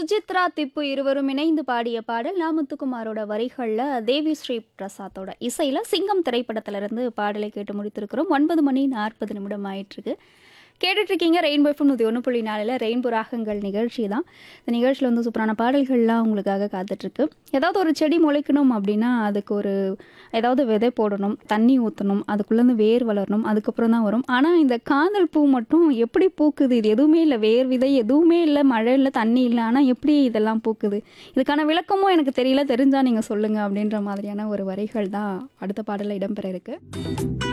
சுஜித்ரா திப்பு இருவரும் இணைந்து பாடிய பாடல் நா முத்துக்குமாரோட வரிகளில் தேவி ஸ்ரீ பிரசாத்தோட இசையில் சிங்கம் திரைப்படத்திலிருந்து பாடலை கேட்டு முடித்திருக்கிறோம் ஒன்பது மணி நாற்பது நிமிடம் ஆயிட்டிருக்கு கேட்டுட்டு இருக்கீங்க ரெயின்போ எஃப்எம் நூற்றி ஒன்று புள்ளி நாலில் ரெயின்போ ராகங்கள் நிகழ்ச்சி தான் இந்த நிகழ்ச்சியில் வந்து சூப்பரான பாடல்கள்லாம் உங்களுக்காக காத்துட்ருக்கு ஏதாவது ஒரு செடி முளைக்கணும் அப்படின்னா அதுக்கு ஒரு ஏதாவது விதை போடணும் தண்ணி ஊற்றணும் அதுக்குள்ளேருந்து வேர் வளரணும் அதுக்கப்புறம் தான் வரும் ஆனால் இந்த காதல் பூ மட்டும் எப்படி பூக்குது இது எதுவுமே இல்லை வேர் விதை எதுவுமே இல்லை மழை இல்லை தண்ணி இல்லை ஆனால் எப்படி இதெல்லாம் பூக்குது இதுக்கான விளக்கமும் எனக்கு தெரியல தெரிஞ்சால் நீங்கள் சொல்லுங்கள் அப்படின்ற மாதிரியான ஒரு வரிகள் தான் அடுத்த பாடலில் இடம்பெற இருக்கு